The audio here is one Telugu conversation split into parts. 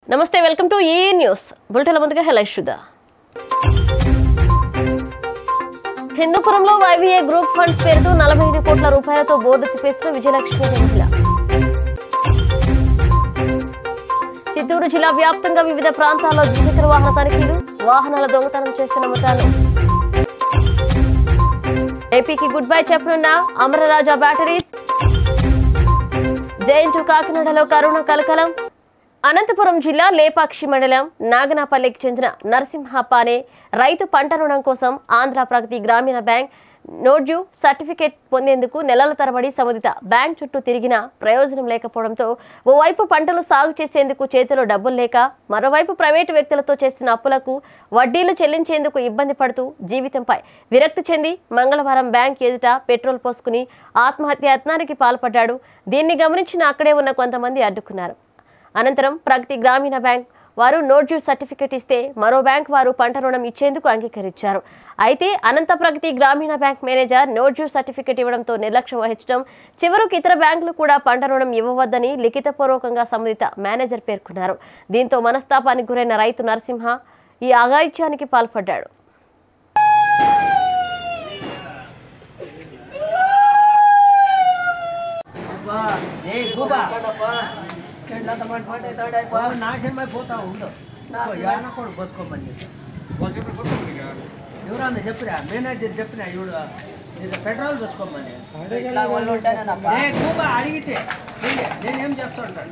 నమస్తే వెల్కమ్ టు ఈ న్యూస్ బులెటిన్ల ముందుగా హెలైట్ చూద్దాం హిందూపురంలో వైవీఏ గ్రూప్ ఫండ్స్ పేరుతో నలభై ఐదు కోట్ల రూపాయలతో బోర్డు తిప్పేసిన విజయలక్ష్మి అనే మహిళ చిత్తూరు జిల్లా వ్యాప్తంగా వివిధ ప్రాంతాల్లో ద్విచక్ర వాహన తనిఖీలు వాహనాల దొంగతనం చేస్తున్న ముఠాలు ఏపీకి గుడ్ బై చెప్పనున్న అమరరాజా బ్యాటరీస్ జయంటు కాకినాడలో కరోనా కలకలం అనంతపురం జిల్లా లేపాక్షి మండలం నాగనాపల్లికి చెందిన నరసింహప్ప అనే రైతు పంట రుణం కోసం ఆంధ్ర ప్రగతి గ్రామీణ బ్యాంక్ నోడ్యూ సర్టిఫికేట్ పొందేందుకు నెలల తరబడి సముదిత బ్యాంక్ చుట్టూ తిరిగిన ప్రయోజనం లేకపోవడంతో ఓవైపు పంటలు సాగు చేసేందుకు చేతిలో డబ్బులు లేక మరోవైపు ప్రైవేటు వ్యక్తులతో చేసిన అప్పులకు వడ్డీలు చెల్లించేందుకు ఇబ్బంది పడుతూ జీవితంపై విరక్తి చెంది మంగళవారం బ్యాంక్ ఎదుట పెట్రోల్ పోసుకుని ఆత్మహత్య యత్నానికి పాల్పడ్డాడు దీన్ని గమనించిన అక్కడే ఉన్న కొంతమంది అడ్డుకున్నారు అనంతరం ప్రగతి గ్రామీణ బ్యాంక్ వారు నోట్ డ్యూ సర్టిఫికెట్ ఇస్తే మరో బ్యాంక్ వారు పంట రుణం ఇచ్చేందుకు అంగీకరించారు అయితే Anantha Pragathi Grameena bank manager no due certificate ఇవ్వడంతో నిర్లక్ష్యం వహించడం చివరకు ఇతర బ్యాంకులు కూడా పంట రుణం ఇవ్వవద్దని లిఖితపూర్వకంగా సంబంధిత మేనేజర్ పేర్కొన్నారు దీంతో మనస్తాపానికి గురైన రైతు నరసింహ ఈ అఘాయిత్యానికి పాల్పడ్డాడు ఏ గూబా నాశనం అయిపోతా ఉండు యానకోడు పోసుకోమని ఎవరన్నా చెప్పిరా మేనేజర్ చెప్పినా ఇవిడు ఇది పెట్రోల్ పోసుకోమని ఏ గూబా అడిగితే చెయ్యి. నేనేం చెప్తా ఉంటాను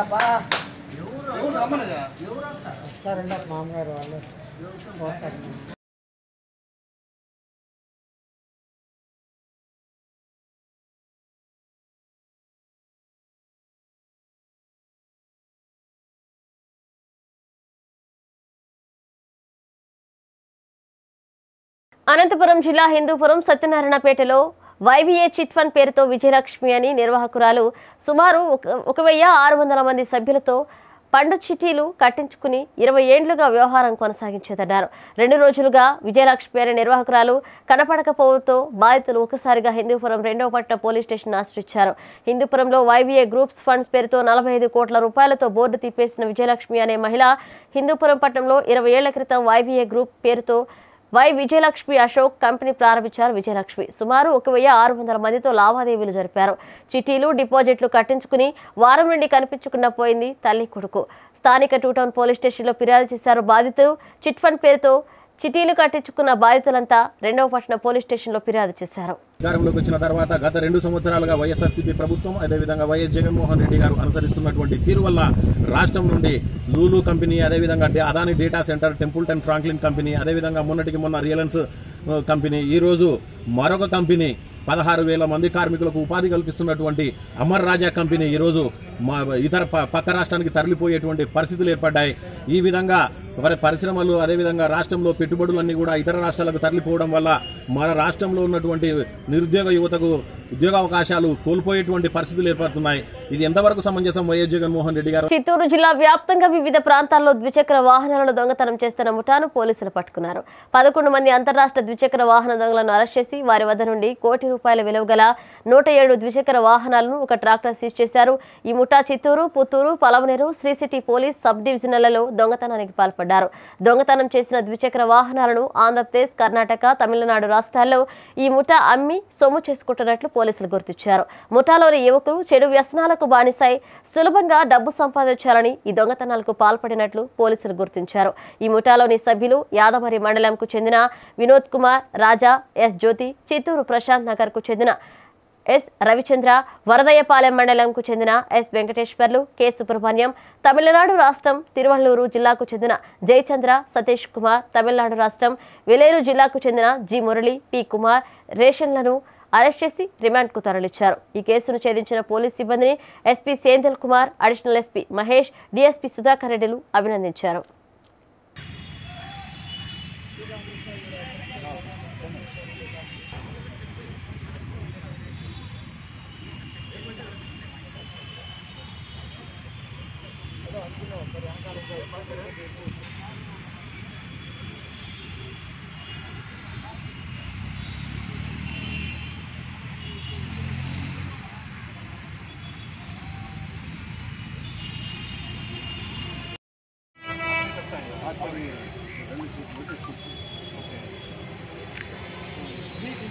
అనంతపురం జిల్లా హిందూపురం సత్యనారాయణపేటలో వైవిఏ చిట్ ఫండ్ పేరుతో విజయలక్ష్మి అని నిర్వాహకురాలు సుమారు ఒక- ఒక వెయ్యి ఆరు వందల మంది సభ్యులతో పండు చిట్టీలు కట్టించుకుని ఇరవై ఏండ్లుగా వ్యవహారం కొనసాగించేదన్నారు రెండు రోజులుగా విజయలక్ష్మి అనే నిర్వాహకురాలు కనపడకపోవడంతో బాధితులు ఒకసారిగా హిందూపురం రెండవ పట్ట పోలీస్ స్టేషన్ ఆశ్రయించారు హిందూపురంలో వైవిఏ గ్రూప్స్ ఫండ్స్ పేరుతో నలభై ఐదు కోట్ల రూపాయలతో బోర్డు తిప్పేసిన విజయలక్ష్మి అనే మహిళ హిందూపురం పట్టణంలో ఇరవై ఏళ్ల క్రితం వైవిఏ గ్రూప్ పేరుతో వై విజయలక్ష్మి అశోక్ కంపెనీ ప్రారంభించారు విజయలక్ష్మి సుమారు ఒక వెయ్యి ఆరు వందల మందితో లావాదేవీలు జరిపారు చిట్టీలు డిపాజిట్లు కట్టించుకుని వారం నుండి కనిపించకుండా పోయింది తల్లి కొడుకు స్థానిక టూ టౌన్ పోలీస్ స్టేషన్లో ఫిర్యాదు చేశారు బాధితులు చిట్ ఫండ్ పేరుతో చిట్టీలు కట్టించుకున్న బాధితులంతా రెండవ పట్టణ పోలీస్ స్టేషన్లో ఫిర్యాదు చేశారు అధికారంలోకి వచ్చిన తర్వాత గత రెండు సంవత్సరాలుగా వైఎస్ఆర్సీపీ ప్రభుత్వం అదేవిధంగా వైఎస్ జగన్మోహన్ రెడ్డి గారు అనుసరిస్తున్నటువంటి తీరు వల్ల రాష్ట్రం నుండి లూలు కంపెనీ అదేవిధంగా డే- Adani data centre Templeton Franklin company అదేవిధంగా మొన్నటికి మొన్న రియలెన్స్ ఆ, కంపెనీ ఈ రోజు మరొక కంపెనీ పదహారు వేల మంది కార్మికులకు ఉపాధి కల్పిస్తున్నటువంటి అమర్ రాజా కంపెనీ ఈ రోజు మా ఇతర ప- పక్క రాష్ట్రానికి తరలిపోయేటువంటి పరిస్థితులు ఏర్పడ్డాయి ఈ విధంగా మరి పరిశ్రమలు అదేవిధంగా రాష్ట్రంలో పెట్టుబడులన్నీ కూడా ఇతర రాష్ట్రాలకు తరలిపోవడం వల్ల మన రాష్ట్రంలో ఉన్నటువంటి నిరుద్యోగ యువతకు ఉద్యోగ అవకాశాలు కోల్పోయేటువంటి పరిస్థితులు ఏర్పడుతున్నాయి ఇది ఎంతవరకు సమంజసం వైఎస్ జగన్మోహన్ రెడ్డి గారు చిత్తూరు జిల్లా వ్యాప్తంగా వివిధ ప్రాంతాల్లో ద్విచక్ర వాహనాలను దొంగతనం చేస్తున్న ముఠాను పోలీసులు పట్టుకున్నారు పదకొండు మంది అంతరాష్ట్ర ద్విచక్ర వాహన దొంగలను అరెస్ట్ చేసి వారి వద్ద నుండి కోటి రూపాయల విలువ గల నూట ఏడు ద్విచక్ర వాహనాలను ఒక ట్రాక్టర్ సీజ్ చేశారు ఈ ముఠా Chittoor Puttur Palamaner Sri City police sub డివిజన్లలో దొంగతనానికి పాల్పడ్డారు దొంగతనం చేసిన ద్విచక్ర వాహనాలను ఆంధ్రప్రదేశ్ కర్ణాటక తమిళనాడు రాష్ట్రాల్లో ఈ ముఠా అమ్మి సొమ్ము చేసుకుంటున్నట్లు పోలీసులు గుర్తించారు ముఠాలోని యువకులు చెడు వ్యసనాలకు బానిసై సులభంగా డబ్బు సంపాదించాలని ఈ దొంగతనాలకు పాల్పడినట్లు పోలీసులు గుర్తించారు ఈ ముఠాలోని సభ్యులు యాదమరి మండలంకు చెందిన వినోద్ కుమార్ రాజా ఎస్ జ్యోతి చిత్తూరు ప్రశాంత్ నగర్ కు చెందిన ఎస్ రవిచంద్ర వరదయ్యపాలెం మండలంకు చెందిన ఎస్ వెంకటేశ్వర్లు కె సుబ్రహ్మణ్యం తమిళనాడు రాష్ట్రం తిరువళ్ళూరు జిల్లాకు చెందిన జయచంద్ర సతీష్ కుమార్ తమిళనాడు రాష్ట్రం వెలేరు జిల్లాకు చెందిన జి మురళి పి కుమార్ రేషన్లను అరెస్ట్ చేసి రిమాండ్కు తరలించారు ఈ కేసును ఛేదించిన పోలీస్ సిబ్బందిని SP Senthil Kumar additional SP Mahesh DSP Sudhakar రెడ్డిలు అభినందించారు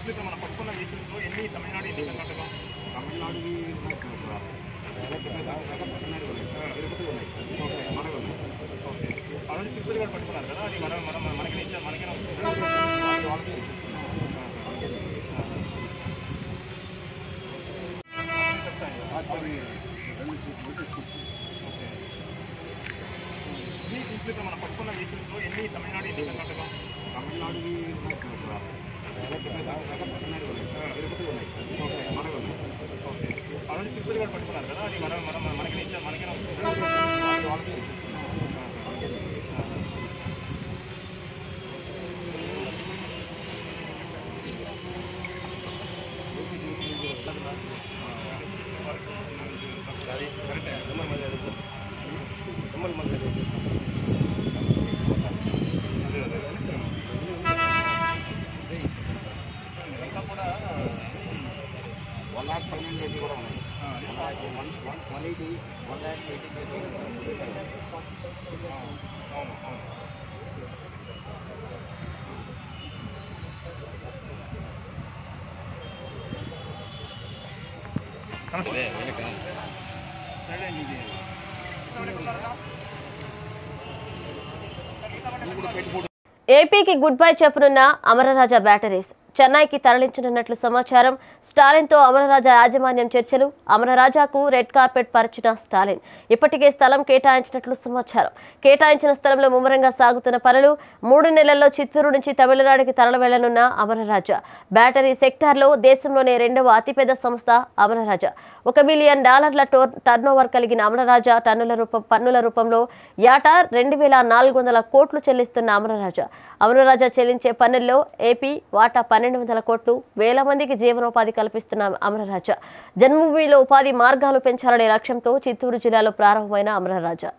దీంట్లో ఇప్పుడు మనం పట్టుకున్న వెహికల్స్లో ఎన్ని తమిళనాడు ఎన్ని కర్ణాటక తమిళనాడువి అలాంటి తిరుపతి కూడా పట్టుకున్నారు కదా అది మనం మనం మనకి ఇచ్చారు మనకేనా వస్తుంది దీంట్లో ఇప్పుడు మనం పట్టుకున్న వెహికల్స్లో ఎన్ని తమిళనాడు ఎన్ని కర్ణాటక తమిళనాడువి అలాంటి తిరుపతి కూడా పట్టుకున్నారు కదా అది మనం మనం మనకి ఇచ్చారు మనకేనా వస్తుంది వన్ లాక్ పన్నెండు ఎన్ని కూడా ఉన్నాయి one lakh one one one eighty one lakh eighty అవును అవును ఏపీకి గుడ్ బై చెప్పనున్న అమరరాజా బ్యాటరీస్ చెన్నైకి తరలించనున్నట్లు సమాచారం స్టాలిన్తో అమరరాజా యాజమాన్యం చర్చలు అమరరాజాకు రెడ్ కార్పెట్ పరిచిన స్టాలిన్ ఇప్పటికే స్థలం కేటాయించినట్లు సమాచారం కేటాయించిన స్థలంలో ముమ్మరంగా సాగుతున్న పనులు మూడు నెలల్లో చిత్తూరు నుంచి తమిళనాడుకి తరలి వెళ్లనున్న అమరరాజా బ్యాటరీ సెక్టార్లో దేశంలోనే రెండవ అతిపెద్ద సంస్థ అమరరాజా ఒక మిలియన్ డాలర్ల టోర్ టర్నోవర్ కలిగిన అమరరాజా టన్నుల రూపం పన్నుల రూపంలో ఏటా రెండు వేల నాలుగు వందల కోట్లు చెల్లిస్తున్న అమరరాజా అమరరాజా చెల్లించే పన్నుల్లో ఏపీ వాటా పన్నెండు వందల కోట్లు వేల మందికి జీవనోపాధి కల్పిస్తున్న అమరరాజా జన్మభూమిలో ఉపాధి మార్గాలు పెంచాలనే లక్ష్యంతో చిత్తూరు జిల్లాలో ప్రారంభమైన అమరరాజా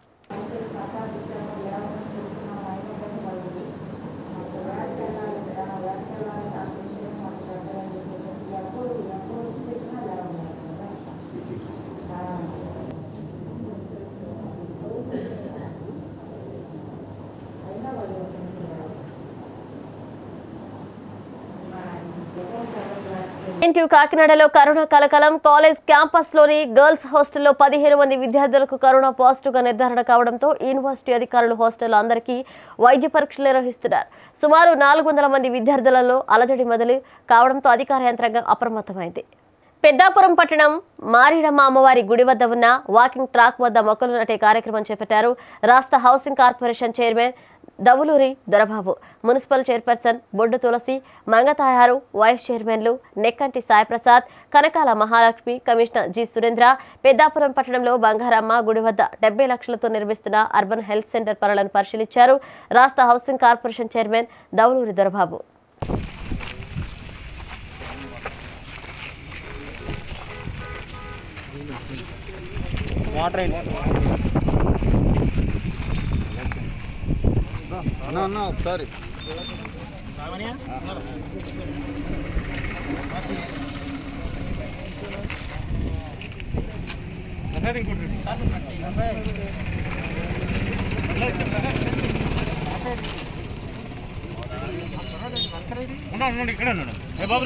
ఇంటూ కాకినాడలో కరోనా కలకలం కాలేజ్ క్యాంపస్ లోని గర్ల్స్ హాస్టల్లో పదిహేను మంది విద్యార్థులకు కరోనా పాజిటివ్ గా నిర్ధారణ కావడంతో యూనివర్సిటీ అధికారులు హాస్టల్ అందరికీ వైద్య పరీక్షలు నిర్వహిస్తున్నారు సుమారు నాలుగు వందల మంది విద్యార్థులలో అలజడి మొదలు కావడంతో అధికార యంత్రాంగం అప్రమత్తమైంది పెద్దాపురం పట్టణం మారిడమ్మ అమ్మవారి గుడి వద్ద ఉన్న వాకింగ్ ట్రాక్ వద్ద మొక్కలు నాటే కార్యక్రమం చేపట్టారు రాష్ట్ర housing corporation chairman Davuluri Dorababu municipal chairperson Boddu Tulasi Mangatayaru vice చైర్మన్లు నెక్కంటి సాయిప్రసాద్ కనకాల మహాలక్ష్మి కమిషనర్ జి సురేంద్ర పెద్దాపురం పట్టణంలో బంగారమ్మ గుడి వద్ద డెబ్బై లక్షలతో నిర్మిస్తున్న అర్బన్ హెల్త్ సెంటర్ పనులను పరిశీలించారు రాష్ట్ర housing corporation chairman Davuluri Dorababu అన్న అన్న ఒకసారి ఉండండి ఉండండి ఇక్కడ ఉండండి ఏ బాబు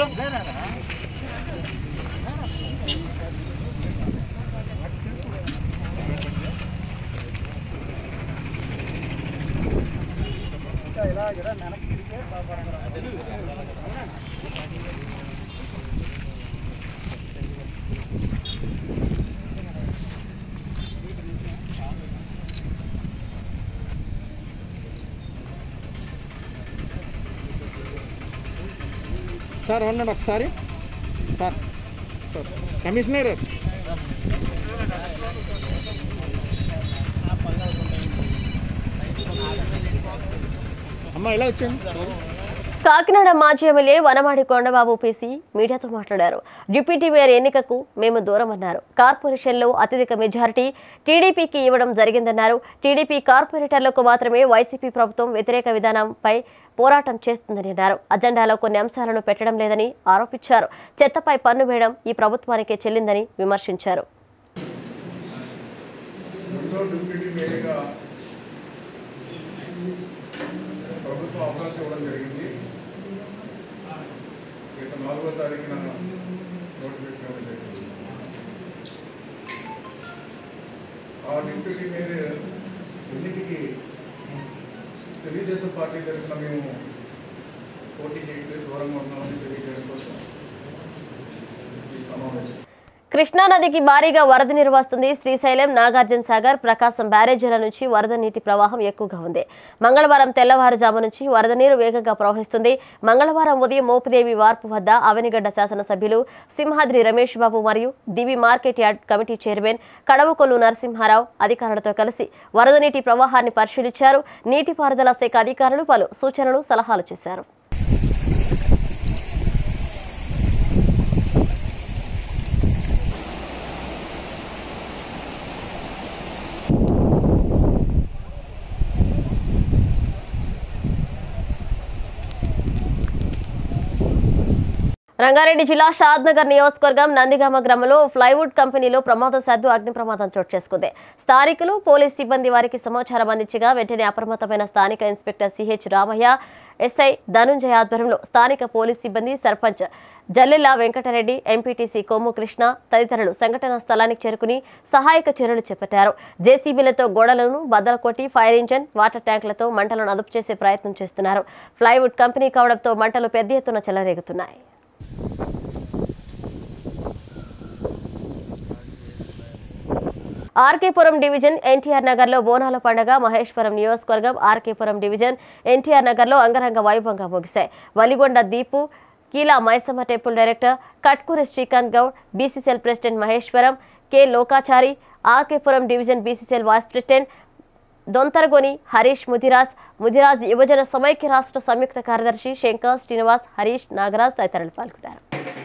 సార్ ఉండండి ఒకసారి సార్ సార్ కమిషనర్ అమ్మ ఇలా వచ్చింది కాకినాడ మాజీ ఎమ్మెల్యే వనమాడి కొండబాబు పీసీ మీడియాతో మాట్లాడారు డిప్యూటీ మేయర్ ఎన్నికకు మేము దూరమన్నారు కార్పొరేషన్లో అత్యధిక మెజారిటీ టీడీపీకి ఇవ్వడం జరిగిందన్నారు టీడీపీ కార్పొరేటర్లకు మాత్రమే వైసీపీ ప్రభుత్వం వ్యతిరేక విధానంపై పోరాటం చేస్తుందని అన్నారు అజెండాలో కొన్ని అంశాలను పెట్టడం లేదని ఆరోపించారు చెత్తపై పన్ను వేయడం ఈ ప్రభుత్వానికే చెల్లిందని విమర్శించారు రెండో డిప్యూటీ మేయర్గా ప్రభుత్వం అవకాశం ఇవ్వడం జరిగింది గత నాలుగో తారీఖున నోటిఫికేషన్ ఇవ్వడం జరిగింది ఆ డిప్యూటీ మేయర్ ఎన్నిటికి తెలుగుదేశం పార్టీ తరఫున మేము పోటీ చేయట్లేదు దూరంగా ఉన్నామని తెలియజేయడం కోసం ఈ సమావేశం కృష్ణా నదికి భారీగా వరద నీరు వస్తుంది శ్రీశైలం నాగార్జున సాగర్ ప్రకాశం బ్యారేజీల నుంచి వరద నీటి ప్రవాహం ఎక్కువగా ఉంది మంగళవారం తెల్లవారుజాము నుంచి వరద నీరు వేగంగా ప్రవహిస్తుంది మంగళవారం ఉదయం మోపిదేవి వార్పు వద్ద అవనిగడ్డ శాసనసభ్యులు సింహాద్రి రమేష్ బాబు మరియు Divi market yard committee chairman Kadavakollu Narasimharao అధికారులతో కలిసి వరద నీటి ప్రవాహాన్ని పరిశీలించారు నీటిపారుదల శాఖ అధికారులు పలు సూచనలు సలహాలు చేశారు రంగారెడ్డి జిల్లా షాద్నగర్ నియోజకవర్గం నందిగామ గ్రామంలో ప్లైవుడ్ కంపెనీలో ప్రమాదశాత్తు అగ్ని ప్రమాదం చోటు చేసుకుంది స్థానికులు పోలీస్ సిబ్బంది వారికి సమాచారం అందించగా వెంటనే అప్రమత్తమైన స్థానిక inspector CH Ramaiah SI Dhananjaya ఆధ్వర్యంలో స్థానిక పోలీస్ సిబ్బంది సర్పంచ్ జల్లెల్ల వెంకటరెడ్డి ఎంపీటీసీ కొమ్ము కృష్ణ తదితరులు సంఘటనా స్థలానికి చేరుకుని సహాయక చర్యలు చేపట్టారు జేసీబీలతో గోడలను బద్దలు కొట్టి ఫైర్ ఇంజన్ వాటర్ ట్యాంకులతో మంటలను అదుపు చేసే ప్రయత్నం చేస్తున్నారు ప్లైవుడ్ కంపెనీ కావడంతో మంటలు పెద్ద ఎత్తున చెలరేగుతున్నాయి ఆర్కేపురం డివిజన్ ఎన్టీఆర్ నగర్లో బోనాల పండగ మహేశ్వరం నియోజకవర్గం ఆర్కేపురం డివిజన్ ఎన్టీఆర్ నగర్లో అంగరంగ వైభవంగా ముగిశాయి Valigonda Deepu Keela Maisamma temple director Katkuri Srikanth Goud BCCL president Maheshwaram K Lokachari RK Puram division BCCL vice president Dontharagoni Harish Mudiraj Mudiraj యువజన సమైక్య రాష్ట్ర సంయుక్త కార్యదర్శి శంకర్ శ్రీనివాస్ హరీష్ నాగరాజ్ తదితరులు పాల్గొన్నారు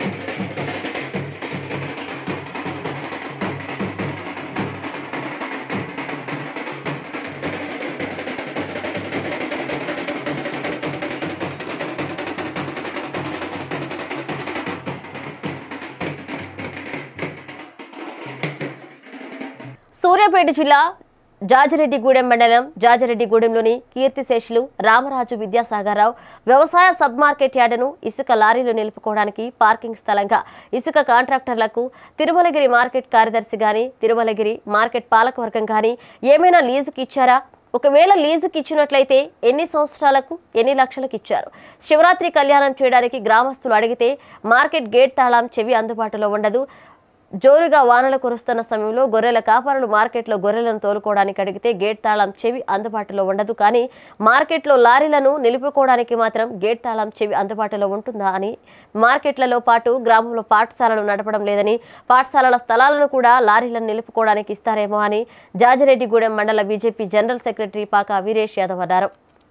సూర్యాపేట జిల్లా జాజిరెడ్డిగూడెం మండలం జాజిరెడ్డిగూడెంలోని కీర్తిశేషులు రామరాజు విద్యాసాగర్రావు వ్యవసాయ సబ్ మార్కెట్ యార్డును ఇసుక లారీలు నిలుపుకోవడానికి పార్కింగ్ స్థలంగా ఇసుక కాంట్రాక్టర్లకు తిరుమలగిరి మార్కెట్ కార్యదర్శి గాని తిరుమలగిరి మార్కెట్ పాలకవర్గం గాని ఏమైనా లీజుకి ఇచ్చారా ఒకవేళ లీజుకి ఇచ్చినట్లయితే ఎన్ని సంవత్సరాలకు ఎన్ని లక్షలకు ఇచ్చారు శివరాత్రి కళ్యాణం చేయడానికి గ్రామస్తులు అడిగితే మార్కెట్ గేట్ తాళం చెవి అందుబాటులో ఉండదు జోరుగా వానలు కురుస్తున్న సమయంలో గొర్రెల కాపరులు మార్కెట్లో గొర్రెలను తోలుకోవడానికి అడిగితే గేట్ తాళం చెవి అందుబాటులో ఉండదు కానీ మార్కెట్లో లారీలను నిలుపుకోవడానికి మాత్రం గేట్ తాళం చెవి అందుబాటులో ఉంటుందా అని మార్కెట్లలో పాటు గ్రామంలో పాఠశాలలు నడపడం లేదని పాఠశాలల స్థలాలను కూడా లారీలను నిలుపుకోవడానికి ఇస్తారేమో అని జాజిరెడ్డిగూడెం మండల BJP general secretary Paka Veeresh Yadav అన్నారు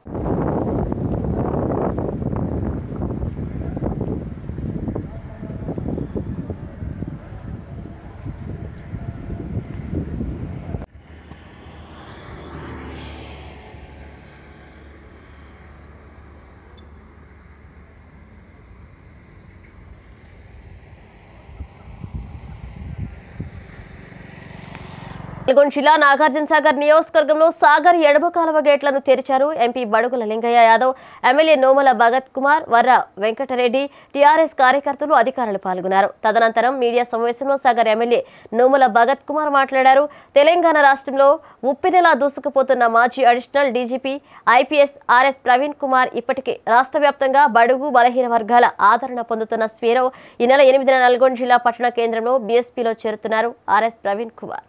నల్గొండ జిల్లా నాగార్జున సాగర్ నియోజకవర్గంలో సాగర్ ఎడమ కాలువ గేట్లను తెరిచారు MP Badugula Lingaiah Yadav MLA Nomala Bhagat Kumar Varra Venkatareddy TRS కార్యకర్తలు అధికారులు పాల్గొన్నారు తదనంతరం మీడియా సమావేశంలో సాగర్ ఎమ్మెల్యే నోముల భగత్ కుమార్ మాట్లాడారు తెలంగాణ రాష్ట్రంలో ఉప్పెనలా దూసుకుపోతున్న మాజీ additional DGP IPS RS Praveen Kumar ఇప్పటికే రాష్ట్ర వ్యాప్తంగా బడుగు బలహీన వర్గాల ఆదరణ పొందుతున్న స్వీరవ్ ఈ నెల ఎనిమిదిన నల్గొండ జిల్లా పట్టణ కేంద్రంలో బీఎస్పీలో చేరుతున్నారు ఆర్ఎస్ ప్రవీణ్ కుమార్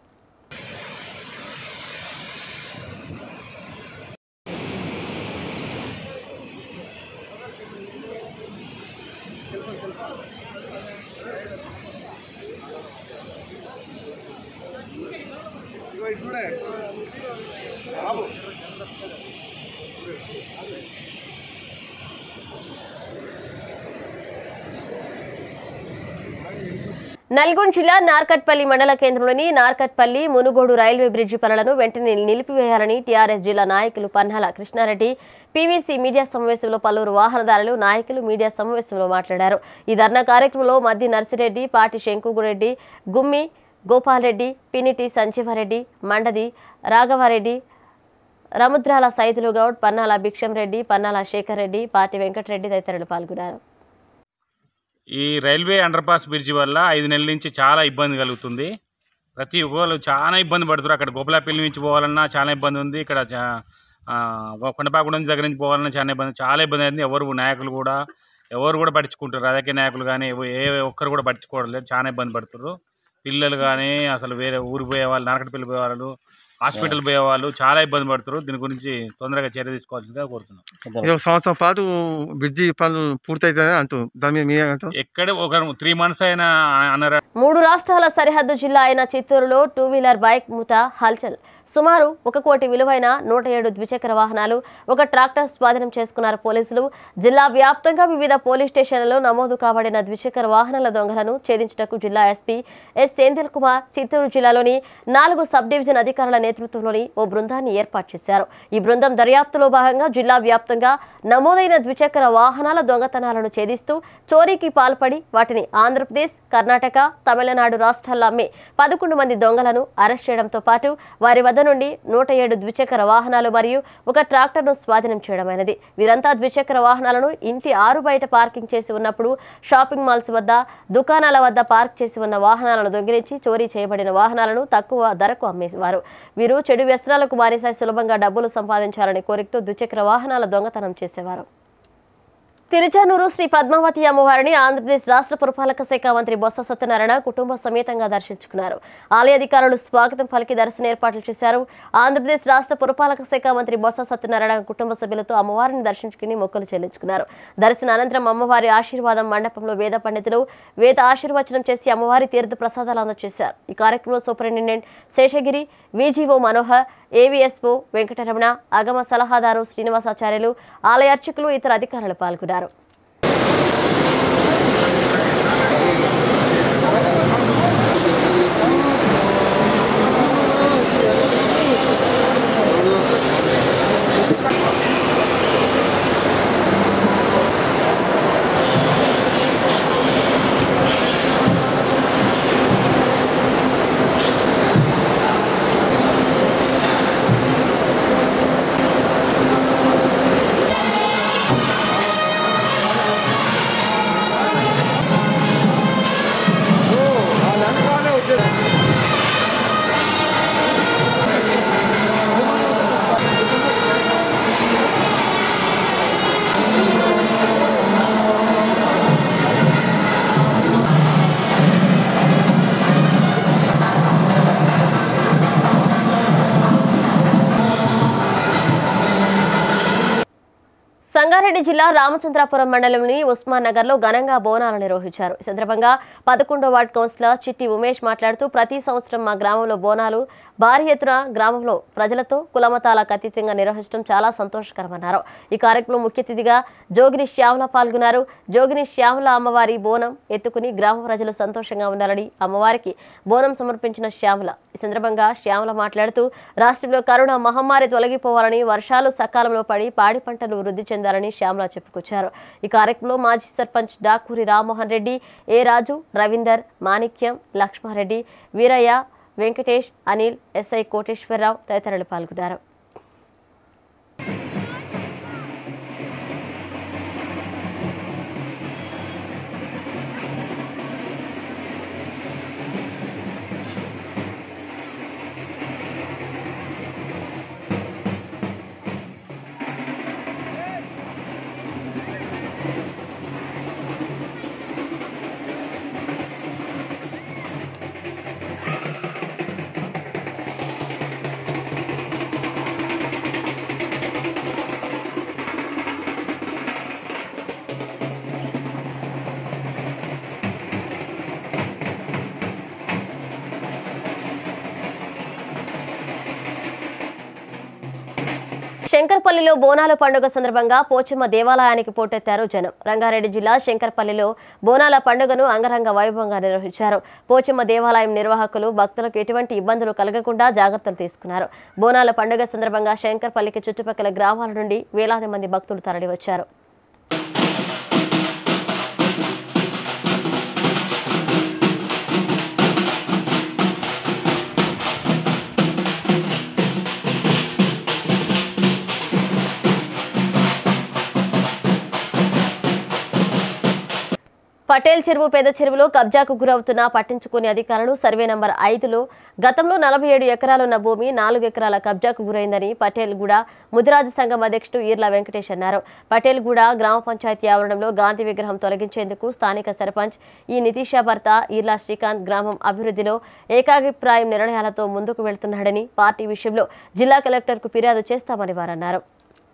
నల్గొండ జిల్లా నార్కట్పల్లి మండల కేంద్రంలోని నార్కట్పల్లి మునుగోడు రైల్వే బ్రిడ్జి పనులను వెంటనే నిలిపివేయాలని టీఆర్ఎస్ జిల్లా నాయకులు పన్హాల కృష్ణారెడ్డి పీవీసీ మీడియా సమావేశంలో పలువురు వాహనదారులు నాయకులు మీడియా సమావేశంలో మాట్లాడారు ఈ ధర్నా కార్యక్రమంలో మద్ది నర్సిరెడ్డి పాటి శంకుగురెడ్డి గుమ్మి గోపాల్రెడ్డి పినిటి సంజీవారెడ్డి మండది రాఘవారెడ్డి రముద్రాల సైదులు గౌడ్ పన్నాల భిక్షం రెడ్డి పన్నాల శేఖర్ రెడ్డి పాటి వెంకటరెడ్డి తదితరులు పాల్గొన్నారు ఈ రైల్వే అండర్ పాస్ బ్రిడ్జి వల్ల ఐదు నెలల నుంచి చాలా ఇబ్బంది కలుగుతుంది ప్రతి ఒక్కరు చాలా ఇబ్బంది పడుతున్నారు అక్కడ గోపలాపల్లి నుంచి పోవాలన్నా చాలా ఇబ్బంది ఉంది ఇక్కడ చా- ఆ, కొండపాకుడు నుంచి దగ్గర నుంచి పోవాలన్నా చాలా ఇబ్బంది చాలా ఇబ్బంది అయింది ఎవరు నాయకులు కూడా ఎవరు కూడా పట్టించుకుంటారు రాజకీయ నాయకులు కానీ ఎవ- ఏ ఒక్కరు కూడా పట్టించుకోవడం లేదు చాలా ఇబ్బంది పడుతున్నారు పిల్లలు కానీ అసలు వేరే ఊరికి పోయే వాళ్ళు నరకటిపల్లి పోయే వాళ్ళు హాస్పిటల్ పోయే వాళ్ళు చాలా ఇబ్బంది పడుతున్నారు దీని గురించి తొందరగా చర్య తీసుకోవాల్సిందిగా కోరుతున్నాం ఇది ఒక సంవత్సరం పాటు బ్రిడ్జి పనులు పూర్తయితాయని అంటూ దాని మీద మీరేమంటారు ఎక్కడ ఒక త్రీ మంత్స్ అయినా అన్నారు మూడు రాష్ట్రాల సరిహద్దు జిల్లా అయిన చిత్తూరులో టూ వీలర్ బైక్ మూత హల్చల్ సుమారు ఒక కోటి విలువైన నూట ఏడు ద్విచక్ర వాహనాలు ఒక ట్రాక్టర్ స్వాధీనం చేసుకున్నారు పోలీసులు జిల్లా వ్యాప్తంగా వివిధ పోలీస్ స్టేషన్లలో నమోదు కాబడిన ద్విచక్ర వాహనాల దొంగలను ఛేదించటకు జిల్లా ఎస్పీ ఎస్ సేందిల్ కుమార్ చిత్తూరు జిల్లాలోని నాలుగు సబ్ డివిజన్ అధికారుల నేతృత్వంలోని ఓ బృందాన్ని ఏర్పాటు చేశారు ఈ బృందం దర్యాప్తులో భాగంగా జిల్లా వ్యాప్తంగా నమోదైన ద్విచక్ర వాహనాల దొంగతనాలను ఛేదిస్తూ చోరీకి పాల్పడి వాటిని ఆంధ్రప్రదేశ్ కర్ణాటక తమిళనాడు రాష్ట్రాల్లో అమ్మే పదకొండు మంది దొంగలను అరెస్ట్ చేయడంతో పాటు వారి వద్ద నుండి నూట ఏడు ద్విచక్ర వాహనాలు మరియు ఒక ట్రాక్టర్ను స్వాధీనం చేయడమైనది వీరంతా ద్విచక్ర వాహనాలను ఇంటి ఆరు బయట పార్కింగ్ చేసి ఉన్నప్పుడు షాపింగ్ మాల్స్ వద్ద దుకాణాల వద్ద పార్క్ చేసి ఉన్న వాహనాలను దొంగిలించి చోరీ చేయబడిన వాహనాలను తక్కువ ధరకు అమ్మేవారు వీరు చెడు వ్యసనాలకు బానిసై సులభంగా డబ్బులు సంపాదించాలని కోరికతో ద్విచక్ర వాహనాల దొంగతనం చేసేవారు తిరుచానూరు శ్రీ పద్మావతి అమ్మవారిని ఆంధ్రప్రదేశ్ రాష్ట్ర పురపాలక శాఖ మంత్రి బొత్స సత్యనారాయణ కుటుంబ సమేతంగా దర్శించుకున్నారు ఆలయ అధికారులు స్వాగతం పలికి దర్శన ఏర్పాట్లు చేశారు ఆంధ్రప్రదేశ్ రాష్ట్ర పురపాలక శాఖ మంత్రి బొత్స సత్యనారాయణ కుటుంబ సభ్యులతో అమ్మవారిని దర్శించుకుని మొక్కులు చెల్లించుకున్నారు దర్శన అనంతరం అమ్మవారి ఆశీర్వాదం మండపంలో వేద పండితులు వేద ఆశీర్వచనం చేసి అమ్మవారి తీర్థ ప్రసాదాలు అందజేశారు ఈ కార్యక్రమంలో superintendent Seshagiri VGO Manohar AVSO Venkataramana అగమ సలహాదారు శ్రీనివాసాచార్యులు ఆలయ అర్చకులు ఇతర అధికారులు పాల్గొన్నారు సంగారెడ్డి జిల్లా రామచంద్రాపురం మండలంలోని ఉస్మాన్ నగర్ లో ఘనంగా బోనాలు నిర్వహించారు ఈ సందర్భంగా పదకొండో వార్డు కౌన్సిలర్ చిట్టి ఉమేష్ మాట్లాడుతూ ప్రతి సంవత్సరం మా గ్రామంలో బోనాలు భారీ ఎత్తున గ్రామంలో ప్రజలతో కులమతాలకు అతీతంగా నిర్వహించడం చాలా సంతోషకరమన్నారు ఈ కార్యక్రమంలో ముఖ్య అతిథిగా జోగిని శ్యామల పాల్గొన్నారు జోగిని శ్యామల అమ్మవారి బోనం ఎత్తుకుని గ్రామ ప్రజలు సంతోషంగా ఉండాలని అమ్మవారికి బోనం సమర్పించిన శ్యామల ఈ సందర్భంగా శ్యామల మాట్లాడుతూ రాష్ట్రంలో కరోనా మహమ్మారి తొలగిపోవాలని వర్షాలు సకాలంలో పడి పాడి పంటలు వృద్ధి చెందాలని శ్యామల చెప్పుకొచ్చారు ఈ కార్యక్రమంలో మాజీ సర్పంచ్ డాకూరి రామ్మోహన్ రెడ్డి ఏ రాజు రవీందర్ మాణిక్యం లక్ష్మారెడ్డి వీరయ్య వెంకటేష్ అనిల్ ఎస్ఐ కోటేశ్వరరావు తదితరులు పాల్గొన్నారు శంకర్పల్లిలో బోనాల పండుగ సందర్భంగా పోచమ్మ దేవాలయానికి పోటెత్తారు జనం రంగారెడ్డి జిల్లా శంకర్పల్లిలో బోనాల పండుగను అంగరంగ వైభవంగా నిర్వహించారు పోచమ్మ దేవాలయం నిర్వాహకులు భక్తులకు ఎటువంటి ఇబ్బందులు కలగకుండా జాగ్రత్తలు తీసుకున్నారు బోనాల పండుగ సందర్భంగా శంకర్పల్లికి చుట్టుపక్కల గ్రామాల నుండి వేలాది మంది భక్తులు తరలివచ్చారు పటేల్ చెరువు పెద్ద చెరువులో కబ్జాకు గురవుతున్న పట్టించుకునే అధికారులు సర్వే నంబర్ ఐదులో గతంలో నలభై ఏడు ఎకరాలున్న భూమి నాలుగు ఎకరాల కబ్జాకు గురైందని పటేల్ గూడ ముదిరాజు సంఘం అధ్యక్షుడు ఈర్ల వెంకటేష్ అన్నారు పటేల్ గూడ గ్రామ పంచాయతీ ఆవరణంలో గాంధీ విగ్రహం తొలగించేందుకు స్థానిక సర్పంచ్ ఈ నితీషా భర్త ఈర్ల శ్రీకాంత్ గ్రామం అభివృద్ధిలో ఏకాభిప్రాయం నిర్ణయాలతో ముందుకు వెళ్తున్నాడని పార్టీ విషయంలో జిల్లా కలెక్టర్కు ఫిర్యాదు చేస్తామని వారన్నారు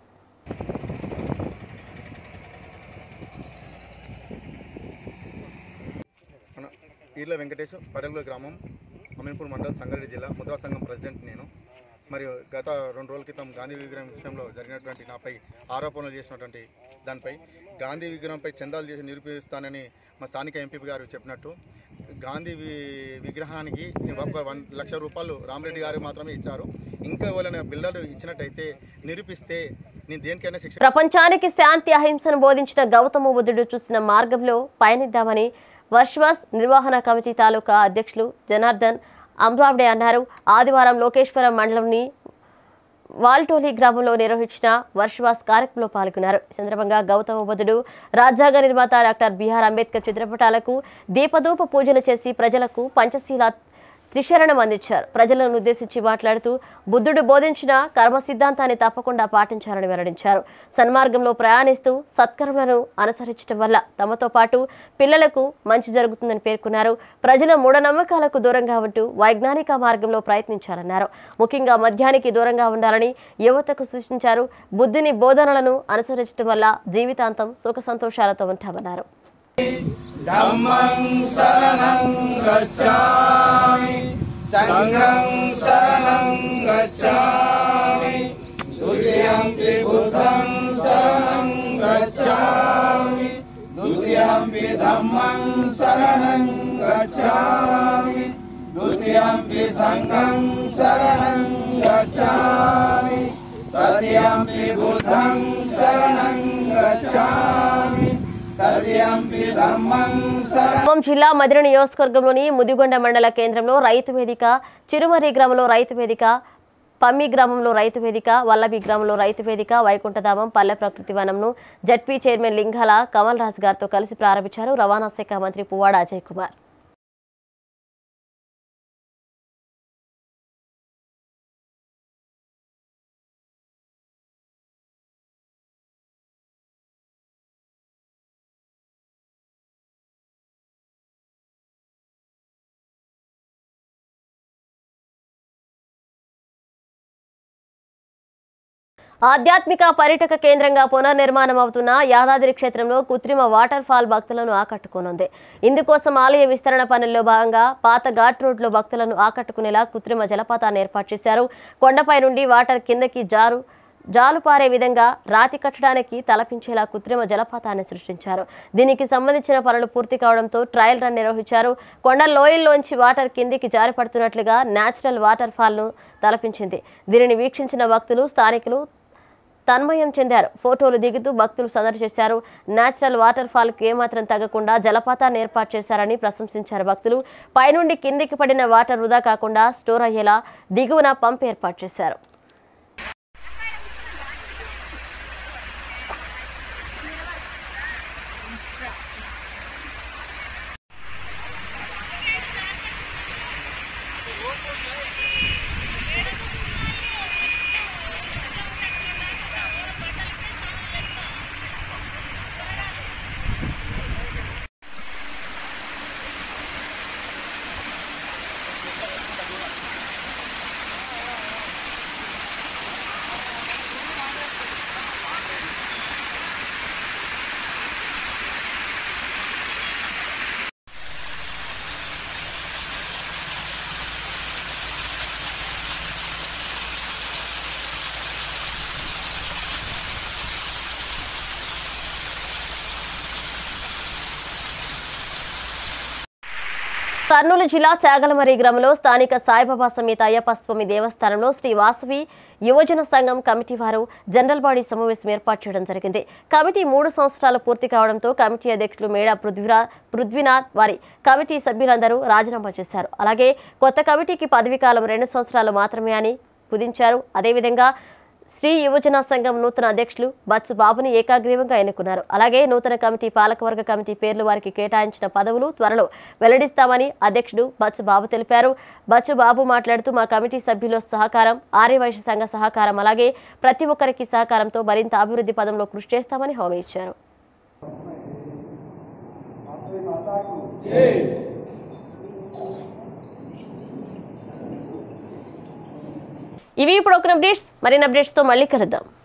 మన ఈర్ల వెంకటేష్ పడగల గ్రామం అమీన్పూర్ మండల్ సంగారెడ్డి జిల్లా ముద్రా సంఘం ప్రెసిడెంట్ నేను మరియు గత రెండు రోజుల క్రితం గాంధీ విగ్రహం విషయంలో జరిగినటువంటి నాపై ఆరోపణలు చేసినటువంటి దానిపై గాంధీ విగ్రహంపై చందాలు చేసి నిరూపిస్తానని మా స్థానిక ఎంపీ గారు చెప్పినట్టు గాంధీ వి- విగ్రహానికి ఒక వన్ లక్ష రూపాయలు రామరెడ్డి గారు మాత్రమే ఇచ్చారు ఇంకా ఎవరైనా బిల్డర్లు ఇచ్చినట్టయితే నిరూపిస్తే నేను దేనికైనా శిక్ష ప్రపంచానికి శాంతి అహింసను బోధించిన గౌతమ బుద్ధుడు చూసిన మార్గంలో పయనిద్దామని వర్షవాస్ నిర్వహణ కమిటీ తాలూకా అధ్యక్షులు జనార్దన్ అమ్రాబ్డే అన్నారు ఆదివారం లోకేశ్వరం మండలంని వాల్టోలి గ్రామంలో నిర్వహించిన వర్షవాస్ కార్యక్రమంలో పాల్గొన్నారు ఈ సందర్భంగా గౌతమ బుద్ధుడు రాజ్యాంగ నిర్మాత డాక్టర్ బిఆర్ అంబేద్కర్ చిత్రపటాలకు దీపధూప పూజలు చేసి ప్రజలకు పంచశీల త్రిశరణం అందించారు ప్రజలను ఉద్దేశించి మాట్లాడుతూ బుద్ధుడు బోధించిన కర్మ సిద్ధాంతాన్ని తప్పకుండా పాటించాలని వెల్లడించారు సన్మార్గంలో ప్రయాణిస్తూ సత్కర్మలను అనుసరించడం వల్ల తమతో పాటు పిల్లలకు మంచి జరుగుతుందని పేర్కొన్నారు ప్రజల మూఢనమ్మకాలకు దూరంగా ఉంటూ వైజ్ఞానిక మార్గంలో ప్రయత్నించాలన్నారు ముఖ్యంగా మద్యానికి దూరంగా ఉండాలని యువతకు సూచించారు బుద్ధుని బోధనలను అనుసరించడం వల్ల జీవితాంతం సుఖ సంతోషాలతో ఉంటామన్నారు ఖమ్మం జిల్లా మదిర నియోజకవర్గంలోని ముదిగొండ మండల కేంద్రంలో రైతు వేదిక చిరుమరి గ్రామంలో రైతు వేదిక పమ్మి గ్రామంలో రైతు వేదిక వల్లభి గ్రామంలో రైతు వేదిక వైకుంఠధామం పల్లె ప్రకృతి వనంను జడ్పీ చైర్మన్ లింగాల కమల్ రాజ్ గారితో కలిసి ప్రారంభించారు రవాణా శాఖ మంత్రి పువ్వాడ అజయ్ కుమార్ ఆధ్యాత్మిక పర్యాటక కేంద్రంగా పునర్నిర్మాణం అవుతున్న యాదాద్రి క్షేత్రంలో కృత్రిమ వాటర్ ఫాల్ భక్తులను ఆకట్టుకోనుంది ఇందుకోసం ఆలయ విస్తరణ పనుల్లో భాగంగా పాత ఘాట్ రోడ్లో భక్తులను ఆకట్టుకునేలా కృత్రిమ జలపాతాన్ని ఏర్పాటు చేశారు కొండపై నుండి వాటర్ కిందకి జారు జాలు పారే విధంగా రాతి కట్టడానికి తలపించేలా కృత్రిమ జలపాతాన్ని సృష్టించారు దీనికి సంబంధించిన పనులు పూర్తి కావడంతో ట్రయల్ రన్ నిర్వహించారు కొండ లోయల్లోంచి వాటర్ కిందికి జారిపడుతున్నట్లుగా నేచురల్ వాటర్ ఫాల్ను తలపించింది దీనిని వీక్షించిన భక్తులు స్థానికులు తన్మయం చెందారు ఫోటోలు దిగుతూ భక్తులు సందడి చేశారు నేచురల్ వాటర్ ఫాల్ కి ఏమాత్రం తగ్గకుండా జలపాతాన్ని ఏర్పాటు చేశారని ప్రశంసించారు భక్తులు పైనుండి కిందికి పడిన వాటర్ వృధా కాకుండా స్టోర్ అయ్యేలా దిగువన పంప్ ఏర్పాటు చేశారు కర్నూలు జిల్లా చాగలమరి గ్రామంలో స్థానిక సాయిబాబా సమేత అయ్యప్ప స్వామి దేవస్థానంలో శ్రీ వాసవి యువజన సంఘం కమిటీ వారు జనరల్ బాడీ సమావేశం ఏర్పాటు చేయడం జరిగింది కమిటీ మూడు సంవత్సరాలు పూర్తి కావడంతో కమిటీ అధ్యక్షులు మేడా పృథ్వీరా పృథ్వీనాథ్ వారి కమిటీ సభ్యులందరూ రాజీనామా చేశారు అలాగే కొత్త కమిటీకి పదవీ కాలం రెండు సంవత్సరాలు మాత్రమే అని కుదించారు అదేవిధంగా శ్రీ యువజన సంఘం నూతన అధ్యక్షులు బచ్చు బాబుని ఏకాగ్రీవంగా ఎన్నుకున్నారు అలాగే నూతన కమిటీ పాలకవర్గ కమిటీ పేర్లు వారికి కేటాయించిన పదవులు త్వరలో వెల్లడిస్తామని అధ్యక్షుడు బచ్చు బాబు తెలిపారు బచ్చు బాబు మాట్లాడుతూ మా కమిటీ సభ్యుల సహకారం ఆర్యవైశ్య సంఘ సహకారం అలాగే ప్రతి ఒక్కరికి సహకారంతో మరింత అభివృద్ధి పదంలో కృషి చేస్తామని హామీ ఇచ్చారు ఇవి ఇప్పుడు ఒక అప్డేట్స్ మరిన్ని అప్డేట్స్తో మళ్ళీ కలుద్దాం